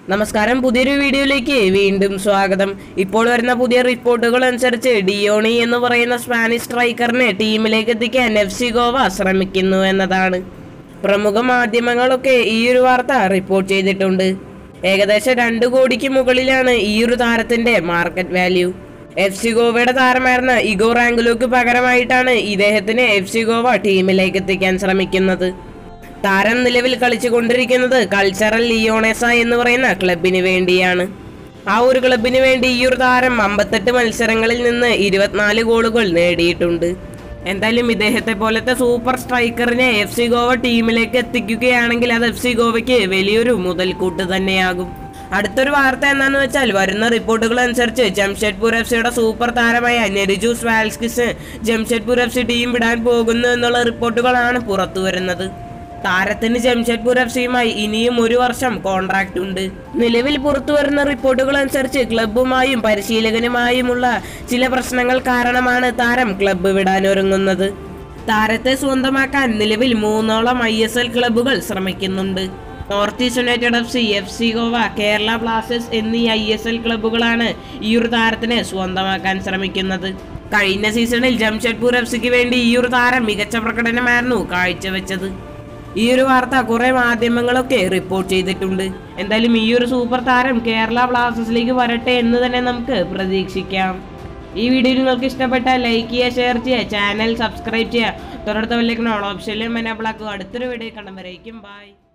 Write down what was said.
നമസ്കാരം പുതിയൊരു വീഡിയോയിലേക്ക് വീണ്ടും സ്വാഗതം ഇപ്പോൾ വരുന്ന പുതിയ റിപ്പോർട്ടുകൾ അനുസരിച്ച് ഡിയോണി എന്ന് പറയുന്ന സ്പാനിഷ് സ്ട്രൈക്കറിനെ ടീമിലേക്ക് എത്തിക്കാൻ എഫ് സി ഗോവ ശ്രമിക്കുന്നു എന്നതാണ് പ്രമുഖ മാധ്യമങ്ങളൊക്കെ ഈ ഒരു വാർത്ത റിപ്പോർട്ട് ചെയ്തിട്ടുണ്ട് ഏകദേശം രണ്ട് കോടിക്ക് മുകളിലാണ് ഈ ഒരു താരത്തിന്റെ മാർക്കറ്റ് വാല്യൂ എഫ് സി ഗോവയുടെ താരമായിരുന്ന ഇഗോ റാങ്കുലോക്ക് പകരമായിട്ടാണ് ഇദ്ദേഹത്തിനെ എഫ് സി ഗോവ ടീമിലേക്ക് എത്തിക്കാൻ ശ്രമിക്കുന്നത് താരം നിലവിൽ കളിച്ചുകൊണ്ടിരിക്കുന്നത് കൾച്ചറൽ ലിയോണേസ എന്ന് പറയുന്ന ക്ലബിന് വേണ്ടിയാണ് ആ ഒരു ക്ലബിന് വേണ്ടി ഈ ഒരു താരം അമ്പത്തെട്ട് മത്സരങ്ങളിൽ നിന്ന് ഇരുപത്തിനാല് ഗോളുകൾ നേടിയിട്ടുണ്ട് എന്തായാലും ഇദ്ദേഹത്തെ പോലത്തെ സൂപ്പർ സ്ട്രൈക്കറിനെ എഫ് സി ഗോവ ടീമിലേക്ക് എത്തിക്കുകയാണെങ്കിൽ അത് എഫ് സി ഗോവയ്ക്ക് വലിയൊരു മുതൽക്കൂട്ട് തന്നെയാകും അടുത്തൊരു വാർത്ത എന്താണെന്ന് വെച്ചാൽ വരുന്ന റിപ്പോർട്ടുകൾ അനുസരിച്ച് ജംഷഡ്പൂർ എഫ് സിയുടെ സൂപ്പർ താരമായ Nerijus Valskis Jamshedpur F C team വിടാൻ പോകുന്നു എന്നുള്ള റിപ്പോർട്ടുകളാണ് പുറത്തു വരുന്നത് താരത്തിന് ജംഷഡ്പൂർ എഫ് സിയുമായി ഇനിയും ഒരു വർഷം കോൺട്രാക്ട് ഉണ്ട് നിലവിൽ പുറത്തു വരുന്ന റിപ്പോർട്ടുകൾ അനുസരിച്ച് ക്ലബ്ബുമായും പരിശീലകനുമായുമുള്ള ചില പ്രശ്നങ്ങൾ കാരണമാണ് താരം ക്ലബ്ബ് വിടാൻ ഒരുങ്ങുന്നത് താരത്തെ സ്വന്തമാക്കാൻ നിലവിൽ മൂന്നോളം ഐ എസ് എൽ ക്ലബ്ബുകൾ ശ്രമിക്കുന്നുണ്ട് North East United F C F C Goa Kerala Blasters എന്നീ ഐ എസ് എൽ ക്ലബ്ബുകളാണ് ഈ ഒരു താരത്തിനെ സ്വന്തമാക്കാൻ ശ്രമിക്കുന്നത് കഴിഞ്ഞ സീസണിൽ ജംഷഡ്പൂർ എഫ് സിക്ക് വേണ്ടി ഈ ഒരു താരം മികച്ച പ്രകടനമായിരുന്നു കാഴ്ചവെച്ചത് ഈ ഒരു വാർത്ത കുറെ മാധ്യമങ്ങളൊക്കെ റിപ്പോർട്ട് ചെയ്തിട്ടുണ്ട് എന്തായാലും ഈ ഒരു സൂപ്പർ താരം കേരള ബ്ലാസ്റ്റേഴ്സിലേക്ക് വരട്ടെ എന്ന് തന്നെ നമുക്ക് പ്രതീക്ഷിക്കാം ഈ വീഡിയോ നിങ്ങൾക്ക് ഇഷ്ടപ്പെട്ടാൽ ലൈക്ക് ചെയ്യുക ഷെയർ ചെയ്യുക ചാനൽ സബ്സ്ക്രൈബ് ചെയ്യുക തൊട്ടടുത്ത വലിയ ഓൾ ഓപ്ഷനിലും എന്നെ ആക്കുക അടുത്തൊരു വീഡിയോ കണ്ടും വരേക്കും ബൈ